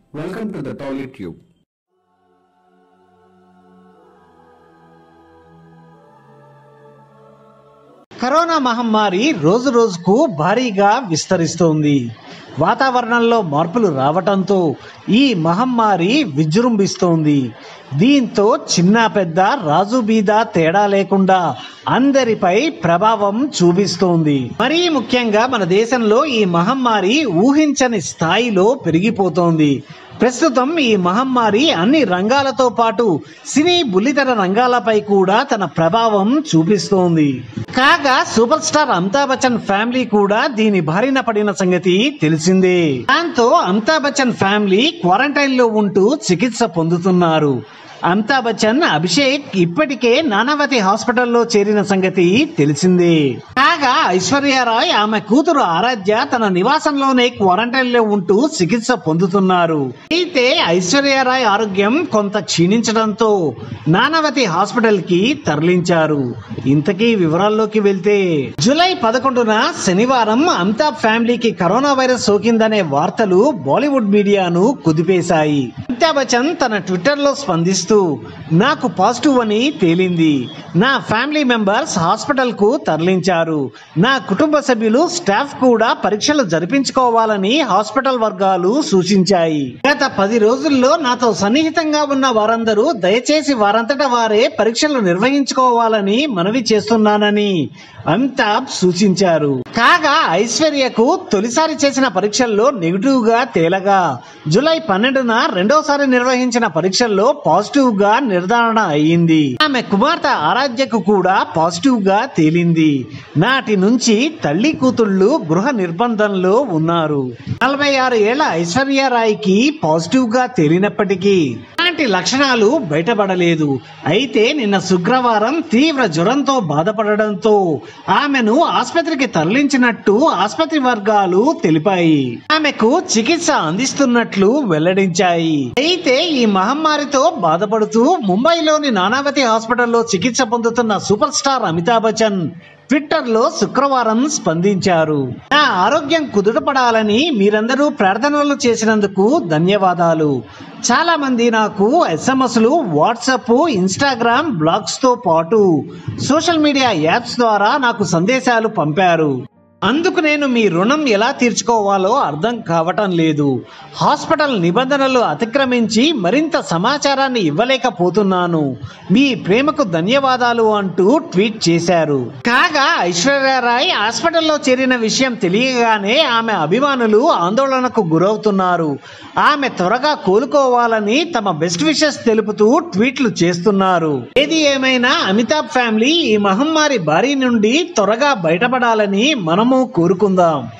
Welcome to the Toilet Tube. Corona మహమ్మారి రోజు రోజుకు భారీగా విస్తరిస్తోంది వాతావరణంలో మార్పులు రావటంతో ఈ మహమ్మారి విజృంభిస్తోంది దీంతో చిన్న పెద్ద రాజు బీద తేడా లేకుండా అందరిపై ప్రభావం చూపిస్తోంది మరీ ముఖ్యంగా మన దేశంలో ఈ మహమ్మారి ఊహించని స్థాయిలో పెరిగిపోతోంది ప్రస్తుతం ఈ మహమ్మారి అన్ని రంగాలతో పాటు సినీ బుల్లితెర రంగాలపై కూడా తన ప్రభావం చూపిస్తోంది కాగా super star Amitabh Bachchan family కూడా దీని బారిన పడిన సంగతి తెలిసిందే దాంతో అమితాబ్ బచ్చన్ ఫ్యామిలీ క్వారంటైన్ లో ఉంటూ చికిత్స పొందుతున్నారు అమితాబ్ బచ్చన్ అభిషేక్ ఇప్పటికే నానావతి హాస్పిటల్లో చేరిన సంగతి తెలిసిందే కాగా ఐశ్వర్యరాయ్ ఆమె కూతురు ఆరాధ్య తన నివాసంలోనే క్వారంటైన్ లో ఉంటూ చికిత్స పొందుతున్నారు అయితే ఐశ్వర్యరాయ్ ఆరోగ్యం కొంత క్షీణించడంతో నానావతి హాస్పిటల్ కి తరలించారు ఇంతకీ వివరాల్లోకి వెళ్తే జూలై పదకొండున శనివారం అమితాబ్ ఫ్యామిలీకి కరోనా వైరస్ సోకిందనే వార్తలు బాలీవుడ్ మీడియాను కుదిపేశాయి అమితాబ్ బచ్చన్ తన ట్విట్టర్ లో స్పందిస్తూ నాకు పాజిటివ్ అని తేలింది నా ఫ్యామిలీ మెంబర్స్ హాస్పిటల్ కు తరలించారు నా కుటుంబ సభ్యులు స్టాఫ్ కూడా పరీక్షలు జరిపించుకోవాలని హాస్పిటల్ వర్గాలు సూచించాయి గత పది రోజుల్లో నాతో సన్నిహితంగా ఉన్న వారందరూ దయచేసి వారంతట వారే పరీక్షలు నిర్వహించుకోవాలని మనవి చేస్తున్నానని అమితాబ్ సూచించారు కాగా ఐశ్వర్యకు తొలిసారి చేసిన పరీక్షల్లో నెగిటివ్ గా తేలగా జూలై పన్నెండున రెండోసారి నిర్వహించిన పరీక్షల్లో పాజిటివ్ గా నిర్ధారణ అయ్యింది ఆమె కుమార్తె ఆరాధ్యకు కూడా పాజిటివ్ గా తేలింది నాటి నుంచి తల్లి కూతుళ్ళు గృహ నిర్బంధంలో ఉన్నారు నలభై ఆరు ఏళ్ల ఐశ్వర్యరాయ్కి పాజిటివ్ గా తేలినప్పటికీ ఎలాంటి లక్షణాలు బయటపడలేదు అయితే నిన్న శుక్రవారం తీవ్ర జ్వరంతో బాధపడడంతో ఆమెను ఆసుపత్రికి తరలించినట్టు ఆసుపత్రి వర్గాలు తెలిపాయి ఆమెకు చికిత్స అందిస్తున్నట్లు వెల్లడించాయి అయితే ఈ మహమ్మారితో బాధపడుతూ ముంబైలోని నానావతి హాస్పిటల్లో చికిత్స పొందుతున్న super star Amitabh Bachchan Twitter లో శుక్రవారం స్పందించారు నా ఆరోగ్యం కుదుటపడాలని మీరందరూ ప్రార్థనలు చేసినందుకు ధన్యవాదాలు చాలా మంది నాకు ఎస్ఎంఎస్లు వాట్సాప్ ఇన్స్టాగ్రామ్ బ్లాగ్స్ తో పాటు సోషల్ మీడియా యాప్స్ ద్వారా నాకు సందేశాలు పంపారు అందుకు నేను మీ రుణం ఎలా తీర్చుకోవాలో అర్థం కావటం లేదు హాస్పిటల్ నిబంధనలు అతిక్రమించి మరింత సమాచారాన్ని ఇవ్వలేకపోతున్నాను మీ ప్రేమకు ధన్యవాదాలు అంటూ ట్వీట్ చేశారు కాగా ఐశ్వర్యరాయ్ హాస్పిటల్లో చేరిన విషయం తెలియగానే ఆమె అభిమానులు ఆందోళనకు గురవుతున్నారు ఆమె త్వరగా కోలుకోవాలని తమ బెస్ట్ విషెస్ తెలుపుతూ ట్వీట్లు చేస్తున్నారు ఏది ఏమైనా అమితాబ్ ఫ్యామిలీ ఈ మహమ్మారి బారి నుండి త్వరగా బయటపడాలని మనము కోరుకుందాం